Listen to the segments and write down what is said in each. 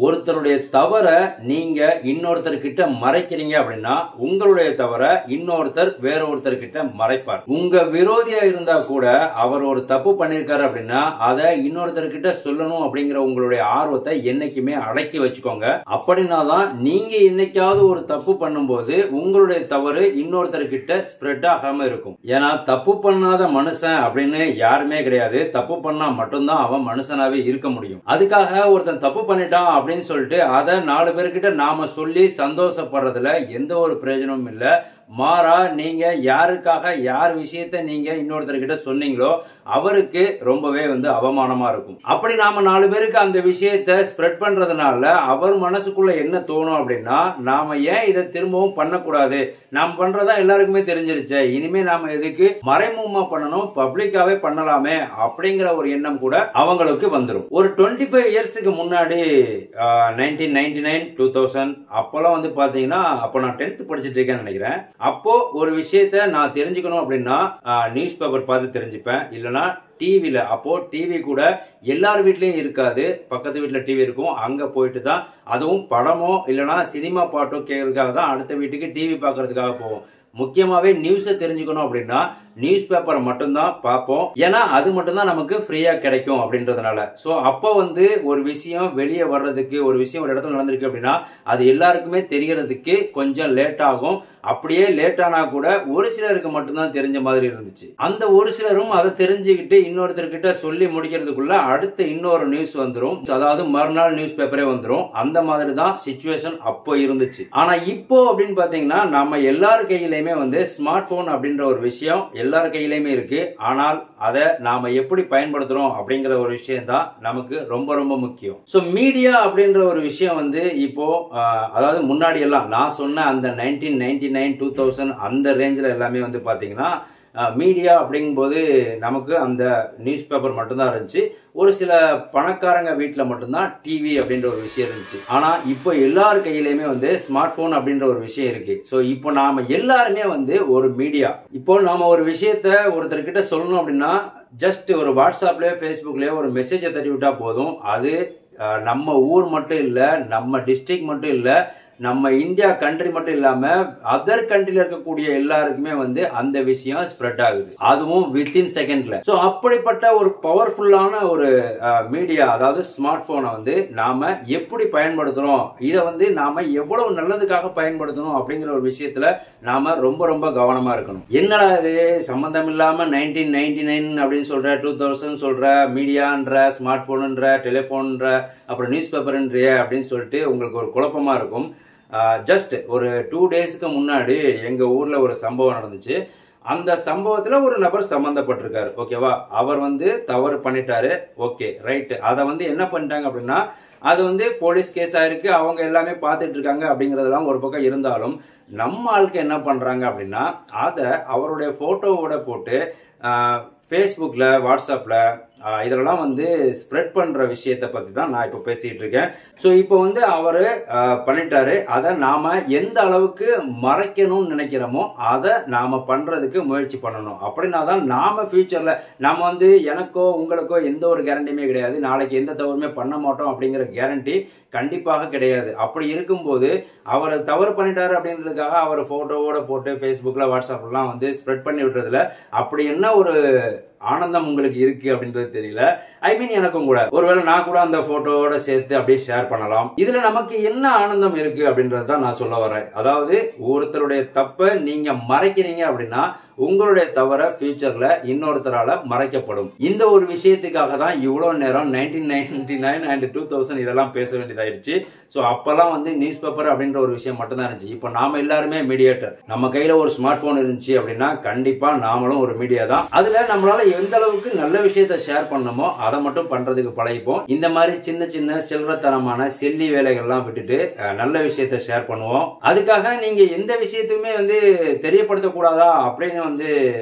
ஒருத்தருடைய தவற நீங்க இன்னொருத்தர் கிட்ட மறைக்கிறீங்க அப்படின்னா உங்களுடைய தவற இன்னொருத்தர் வேற ஒருத்தர் கிட்ட மறைப்பார் உங்க விரோதியா இருந்தா கூட அவர் ஒரு தப்பு பண்ணிருக்காரு அப்படின்னா அதை இன்னொருத்தர் கிட்ட சொல்லணும் அப்படிங்கிற உங்களுடைய ஆர்வத்தை என்னைக்குமே அடக்கி வச்சுக்கோங்க அப்படின்னா தான் நீங்க என்னைக்காவது ஒரு தப்பு பண்ணும்போது உங்களுடைய தவறு இன்னொருத்தர் கிட்ட ஸ்ப்ரெட் ஆகாம இருக்கும் ஏன்னா தப்பு பண்ணாத மனுஷன் அப்படின்னு யாருமே கிடையாது தப்பு பண்ணா மட்டும்தான் அவன் மனுஷனாவே இருக்க முடியும் அதுக்காக ஒருத்தன் தப்பு பண்ணிட்டான் அப்படின்னு சொல்லிட்டு அதை நாலு பேர்கிட்ட நாம சொல்லி சந்தோஷப்படுறதுல எந்த ஒரு பிரயோஜனமும் இல்ல மாறா நீங்க யாருக்காக யார் விஷயத்த நீங்க இன்னொருத்தர் கிட்ட சொன்னீங்களோ அவருக்கு ரொம்பவே வந்து அவமானமா இருக்கும் அப்படி நாம நாலு பேருக்கு அந்த விஷயத்த ஸ்ப்ரெட் பண்றதுனால அவர் மனசுக்குள்ள என்ன தோணும் அப்படின்னா நாம ஏன் இதை திரும்பவும் பண்ணக்கூடாது நாம் பண்றதா எல்லாருக்குமே தெரிஞ்சிருச்சு இனிமே நாம எதுக்கு மறைமுகமா பண்ணணும் பப்ளிக்காவே பண்ணலாமே அப்படிங்கிற ஒரு எண்ணம் கூட அவங்களுக்கு வந்துடும் ஒரு டுவெண்ட்டி ஃபைவ் இயர்ஸுக்கு முன்னாடி nineteen ninety nine two thousand அப்போல்லாம் வந்து பாத்தீங்கன்னா அப்போ நான் டென்த் படிச்சுட்டு இருக்கேன்னு நினைக்கிறேன் அப்போ ஒரு விஷயத்த நான் தெரிஞ்சுக்கணும் அப்படின்னா நியூஸ் பேப்பர் பார்த்து தெரிஞ்சுப்பேன் இல்லைன்னா டிவியில் அப்போ டிவி கூட எல்லார் வீட்லயும் இருக்காது பக்கத்து வீட்டில் டிவி இருக்கும் அங்கே போயிட்டு தான் அதுவும் படமோ இல்லைன்னா சினிமா பாட்டோ கேட்கறதுக்காக தான் அடுத்த வீட்டுக்கு டிவி பார்க்கறதுக்காக போவோம் முக்கியமாவே நியூஸை தெரிஞ்சுக்கணும் அப்படின்னா நியூஸ் பேப்பரை மட்டும்தான் பார்ப்போம் ஏன்னா அது மட்டும்தான் நமக்கு ஃப்ரீயா கிடைக்கும் அப்படின்றதுனால ஸோ அப்போ வந்து ஒரு விஷயம் வெளியே வர்றதுக்கு ஒரு விஷயம் ஒரு இடத்துல நடந்திருக்கு அப்படின்னா அது எல்லாருக்குமே தெரியறதுக்கு கொஞ்சம் லேட் ஆகும் அப்படியே லேட் ஆனா கூட ஒரு சிலருக்கு மட்டும்தான் தெரிஞ்ச மாதிரி இருந்துச்சு அந்த ஒரு சிலரும் அதை தெரிஞ்சுக்கிட்டு இன்னொருத்தர்கிட்ட சொல்லி முடிக்கிறதுக்குள்ள அடுத்த இன்னொரு நியூஸ் வந்துடும் அதாவது மறுநாள் நியூஸ் பேப்பரே வந்துடும் அந்த மாதிரி தான் சுச்சுவேஷன் அப்போ இருந்துச்சு ஆனா இப்போ அப்படின்னு பாத்தீங்கன்னா நம்ம எல்லார் கையிலயுமே வந்து ஸ்மார்ட் போன் அப்படின்ற ஒரு விஷயம் எல்லார் கையிலயுமே இருக்கு ஆனால் அதை நாம எப்படி பயன்படுத்துறோம் அப்படிங்கிற ஒரு விஷயம் தான் நமக்கு ரொம்ப ரொம்ப முக்கியம் ஸோ மீடியா அப்படின்ற ஒரு விஷயம் வந்து இப்போ ஆஹ், அதாவது முன்னாடி எல்லாம் நான் சொன்ன அந்த nineteen ninety nine two thousand அந்த ரேஞ்சில் எல்லாமே வந்து பாத்தீங்கன்னா மீடியா அப்படிங்கும்போது நமக்கு அந்த நியூஸ் பேப்பர் மட்டும்தான் இருந்துச்சு ஒரு சில பணக்காரங்க வீட்டில் மட்டும்தான் டிவி அப்படின்ற ஒரு விஷயம் இருந்துச்சு ஆனால் இப்போ எல்லார் கையிலையுமே வந்து ஸ்மார்ட் ஃபோன் அப்படின்ற ஒரு விஷயம் இருக்கு ஸோ இப்போ நாம எல்லாருமே வந்து ஒரு மீடியா இப்போ நாம ஒரு விஷயத்த ஒருத்தர்கிட்ட சொல்லணும் அப்படின்னா ஜஸ்ட் ஒரு வாட்ஸ்அப்லயோ ஃபேஸ்புக்லயோ ஒரு மெசேஜை தட்டி விட்டா போதும் அது அஹ், நம்ம ஊர் மட்டும் இல்லை நம்ம டிஸ்ட்ரிக்ட் மட்டும் இல்லை நம்ம இந்தியா கண்ட்ரி மட்டும் இல்லாம அதர் கண்ட்ரில இருக்கக்கூடிய எல்லாருக்குமே வந்து அந்த விஷயம் ஸ்ப்ரெட் ஆகுது அதுவும் வித்தின் செகண்ட்ல சோ அப்படிப்பட்ட ஒரு பவர்ஃபுல்லான ஒரு மீடியா அதாவது ஸ்மார்ட் போனை வந்து நாம எப்படி பயன்படுத்துறோம் இதை வந்து நாம எவ்வளவு நல்லதுக்காக பயன்படுத்தணும் அப்படிங்கிற ஒரு விஷயத்துல நாம ரொம்ப ரொம்ப கவனமா இருக்கணும் என்னடா இது சம்பந்தம் இல்லாம நைன்டீன் நைன்டி நைன் அப்படின்னு சொல்ற டூ தௌசண்ட் சொல்ற மீடியான்ற ஸ்மார்ட் போனுன்ற டெலிஃபோன்ற அப்புறம் நியூஸ் பேப்பர்ன்றிய அப்படின்னு சொல்லிட்டு உங்களுக்கு ஒரு குழப்பமா இருக்கும் ஜஸ்ட் ஒரு டூ டேஸ்க்கு முன்னாடி எங்க ஊர்ல ஒரு சம்பவம் நடந்துச்சு அந்த சம்பவத்துல ஒரு நபர் சம்பந்தப்பட்டிருக்காரு ஓகேவா அவர் வந்து தவறு பண்ணிட்டாரு ஓகே ரைட் அதை வந்து என்ன பண்ணிட்டாங்க அப்படின்னா அது வந்து போலீஸ் கேஸ் ஆயிருக்கு அவங்க எல்லாமே பார்த்துட்டு இருக்காங்க அப்படிங்கறதெல்லாம் ஒரு பக்கம் இருந்தாலும் நம்ம ஆளுக்கு என்ன பண்றாங்க அப்படின்னா அதை அவருடைய போட்டோவோட போட்டு ஃபேஸ்புக்கில் வாட்ஸ்அப்பில் இதெல்லாம் வந்து ஸ்ப்ரெட் பண்ணுற விஷயத்தை பற்றி தான் நான் இப்போ பேசிகிட்டு இருக்கேன் ஸோ இப்போ வந்து அவர் பண்ணிட்டாரு அதை நாம் எந்த அளவுக்கு மறைக்கணும்னு நினைக்கிறோமோ அதை நாம் பண்ணுறதுக்கு முயற்சி பண்ணணும் அப்படின்னா தான் நாம் ஃப்யூச்சரில் நாம் வந்து எனக்கோ உங்களுக்கோ எந்த ஒரு கேரண்டியுமே கிடையாது நாளைக்கு எந்த தவறுமே பண்ண மாட்டோம் அப்படிங்கிற கேரண்டி கண்டிப்பாக கிடையாது அப்படி இருக்கும்போது அவர் தவறு பண்ணிட்டாரு அப்படின்றதுக்காக அவர் ஃபோட்டோவோட போட்டு ஃபேஸ்புக்கில் வாட்ஸ்அப்லாம் வந்து ஸ்ப்ரெட் பண்ணி விட்டுறதுல அப்படி என்ன ஒரு ஆனந்தம் உங்களுக்கு இருக்கு அப்படின்றது தெரியல ஐ மீன் எனக்கும் கூட ஒருவேளை நான் கூட அந்த போட்டோவோட சேர்த்து அப்படியே ஷேர் பண்ணலாம் இதுல நமக்கு என்ன ஆனந்தம் இருக்கு அப்படின்றது தான் நான் சொல்ல வரேன் அதாவது ஒருத்தருடைய தப்பை நீங்க மறைக்கிறீங்க அப்படின்னா உங்களுடைய தவற ஃபியூச்சர்ல இன்னொருத்தரால மறைக்கப்படும் இந்த ஒரு விஷயத்துக்காக தான் இவ்வளவு நேரம் nineteen ninety nine and two thousand இதெல்லாம் பேச வேண்டியதாயிடுச்சு ஸோ அப்பெல்லாம் வந்து நியூஸ் பேப்பர் அப்படின்ற ஒரு விஷயம் மட்டும்தான் இருந்துச்சு இப்போ நாம எல்லாருமே மீடியேட்டர் நம்ம கையில ஒரு ஸ்மார்ட் போன் இருந்துச்சு அப்படின்னா கண்டிப்பா நாமளும் ஒரு மீடியா தான் அதுல நம்மளால எந்த அளவுக்கு நல்ல விஷயத்த ஷேர் பண்ணணுமோ அதை மட்டும் பண்றதுக்கு பழகிப்போம் இந்த மாதிரி சின்ன சின்ன செல்வத்தனமான செல்லி வேலைகள்லாம் விட்டுட்டு அஹ், நல்ல விஷயத்த ஷேர் பண்ணுவோம் அதுக்காக நீங்க எந்த விஷயத்தையுமே வந்து தெரியப்படுத்தக்கூடாதா அப்படின்னு வந்து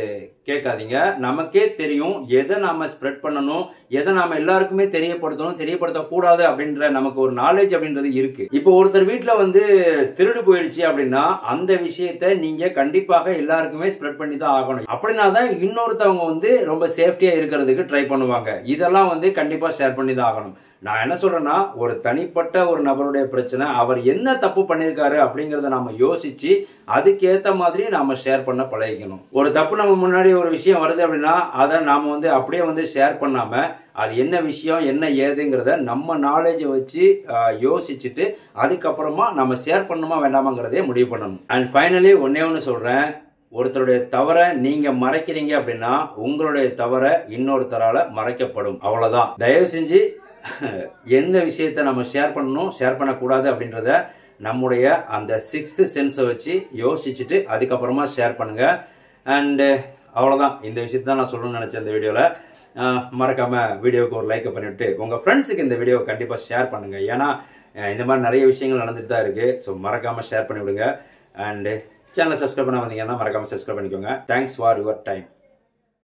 கேட்காதீங்க நமக்கே தெரியும் எதை நாம ஸ்ப்ரெட் பண்ணணும் எதை நாம எல்லாருக்குமே தெரியப்படுத்தணும் தெரியப்படுத்தக்கூடாது அப்படின்ற நமக்கு ஒரு நாலேஜ் அப்படின்றது இருக்கு இப்போ ஒருத்தர் வீட்டுல வந்து திருடு போயிடுச்சு அப்படின்னா அந்த விஷயத்த நீங்க கண்டிப்பாக எல்லாருக்குமே ஸ்ப்ரெட் பண்ணி தான் ஆகணும் அப்படின்னா தான் இன்னொருத்தவங்க வந்து ரொம்ப சேஃப்டியா இருக்கிறதுக்கு ட்ரை பண்ணுவாங்க இதெல்லாம் வந்து கண்டிப்பா ஷேர் பண்ணி தான் ஆகணும் நான் என்ன சொல்றேன்னா ஒரு தனிப்பட்ட ஒரு நபருடைய பிரச்சனை அவர் என்ன தப்பு பண்ணியிருக்காரு அப்படிங்கறத நாம யோசிச்சு அதுக்கேத்த மாதிரி நாம ஷேர் பண்ண பழகிக்கணும் ஒரு தப்பு நம்ம முன்னாடி ஒரு விஷயம் வருது அப்படின்னா அதை நாம வந்து அப்படியே வந்து ஷேர் பண்ணாம அது என்ன விஷயம் என்ன ஏதுங்கிறத நம்ம நாலேஜை வச்சு ஆஹ், யோசிச்சுட்டு அதுக்கப்புறமா நம்ம ஷேர் பண்ணுமா வேண்டாமாங்கிறதே முடிவு பண்ணணும் அண்ட் ஃபைனலி ஒன்னே ஒன்று சொல்றேன் ஒருத்தருடைய தவறை நீங்க மறைக்கிறீங்க அப்படின்னா உங்களுடைய தவறை இன்னொருத்தரால மறைக்கப்படும் அவ்வளவுதான் தயவு செஞ்சு எந்த விஷயத்தை நம்ம ஷேர் பண்ணணும் ஷேர் பண்ணக்கூடாது அப்படின்றத நம்முடைய அந்த சிக்ஸ்த் சென்ஸை வச்சு யோசிச்சுட்டு அதுக்கப்புறமா ஷேர் பண்ணுங்க அண்டு அவ்வளோதான் இந்த விஷயத்தை தான் நான் சொல்லணும்னு நினச்சேன் இந்த வீடியோவில் மறக்காம வீடியோவுக்கு ஒரு லைக் பண்ணிவிட்டு உங்கள் ஃப்ரெண்ட்ஸுக்கு இந்த வீடியோவை கண்டிப்பாக ஷேர் பண்ணுங்கள் ஏன்னா அஹ், இந்த மாதிரி நிறைய விஷயங்கள் நடந்துட்டு தான் இருக்குது ஸோ மறக்காமல் ஷேர் பண்ணி விடுங்க அண்டு சேனலை சப்ஸ்கிரைப் பண்ண வந்தீங்கன்னா மறக்காமல் சப்ஸ்கிரைப் பண்ணிக்கோங்க தேங்க்ஸ் ஃபார் யுவர் டைம்